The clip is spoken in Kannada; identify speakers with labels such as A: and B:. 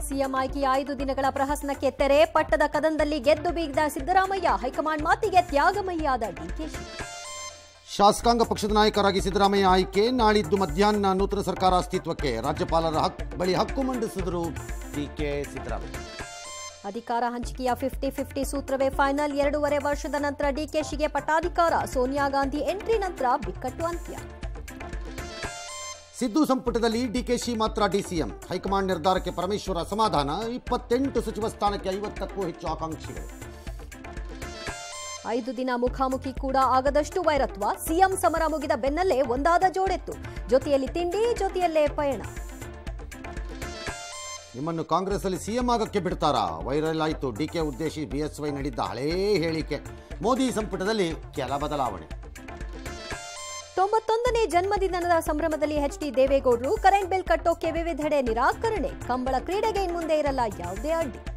A: ಸಿಎಂ ಆಯ್ಕೆಯ ಐದು ದಿನಗಳ ಪ್ರಹಸನಕ್ಕೆ ತೆರೆ ಪಟ್ಟದ ಕದನದಲ್ಲಿ ಗೆದ್ದು ಬೀಗಿದ ಸಿದ್ದರಾಮಯ್ಯ ಹೈಕಮಾಂಡ್ ಮಾತಿಗೆ ತ್ಯಾಗಮಯ್ಯಾದ ಡಿಕೆಶಿ
B: ಶಾಸಕಾಂಗ ಪಕ್ಷದ ನಾಯಕರಾಗಿ ಸಿದ್ದರಾಮಯ್ಯ ಆಯ್ಕೆ ನಾಳಿದ್ದು ಮಧ್ಯಾಹ್ನ ನೂತನ ಸರ್ಕಾರ ಅಸ್ತಿತ್ವಕ್ಕೆ ರಾಜ್ಯಪಾಲರ ಹಕ್ ಬಳಿ ಹಕ್ಕು ಮಂಡಿಸಿದರು ಡಿಕೆ ಸಿದ್ದರಾಮಯ್ಯ
A: ಅಧಿಕಾರ ಹಂಚಿಕೆಯ ಫಿಫ್ಟಿ ಫಿಫ್ಟಿ ಸೂತ್ರವೇ ಫೈನಲ್ ಎರಡೂವರೆ ವರ್ಷದ ನಂತರ ಡಿಕೆಶಿಗೆ ಪಟ್ಟಾಧಿಕಾರ ಸೋನಿಯಾ ಗಾಂಧಿ ಎಂಟ್ರಿ ನಂತರ ಬಿಕ್ಕಟ್ಟು ಅಂತ್ಯ
B: ಸಿದ್ದು ಸಂಪುಟದಲ್ಲಿ ಡಿಕೆಶಿ ಮಾತ್ರ ಡಿಸಿಎಂ ಹೈಕಮಾಂಡ್ ನಿರ್ಧಾರಕ್ಕೆ ಪರಮೇಶ್ವರ ಅಸಮಾಧಾನ ಇಪ್ಪತ್ತೆಂಟು ಸಚಿವ ಸ್ಥಾನಕ್ಕೆ ಐವತ್ತಕ್ಕೂ ಹೆಚ್ಚು ಆಕಾಂಕ್ಷಿಗಳು
A: ಐದು ದಿನ ಮುಖಾಮುಖಿ ಕೂಡ ಆಗದಷ್ಟು ವೈರತ್ವ ಸಿಎಂ ಸಮರ ಮುಗಿದ ಬೆನ್ನಲ್ಲೇ ಒಂದಾದ ಜೋಡೆತ್ತು ಜೊತೆಯಲ್ಲಿ ತಿಂಡಿ ಜೊತೆಯಲ್ಲೇ ಪಯಣ
B: ನಿಮ್ಮನ್ನು ಕಾಂಗ್ರೆಸ್ಸಲ್ಲಿ ಸಿಎಂ ಆಗಕ್ಕೆ ಬಿಡ್ತಾರಾ ವೈರಲ್ ಆಯಿತು ಡಿಕೆ ಉದ್ದೇಶಿ ಬಿಎಸ್ವೈ ನೀಡಿದ್ದ ಹಳೇ ಹೇಳಿಕೆ ಮೋದಿ ಸಂಪುಟದಲ್ಲಿ ಕೆಲ ಬದಲಾವಣೆ
A: ತೊಂಬತ್ತೊಂದನೇ ಜನ್ಮದಿನದ ಸಂಭ್ರಮದಲ್ಲಿ ಎಚ್ ಡಿ ದೇವೇಗೌಡರು ಕರೆಂಟ್ ಬಿಲ್ ಕಟ್ಟೋಕೆ ವಿವಿಧೆಡೆ ನಿರಾಕರಣೆ ಕಂಬಳ ಕ್ರೀಡೆಗೆ ಇನ್ಮುಂದೆ ಇರಲ್ಲ ಯಾವುದೇ ಅಡ್ಡಿ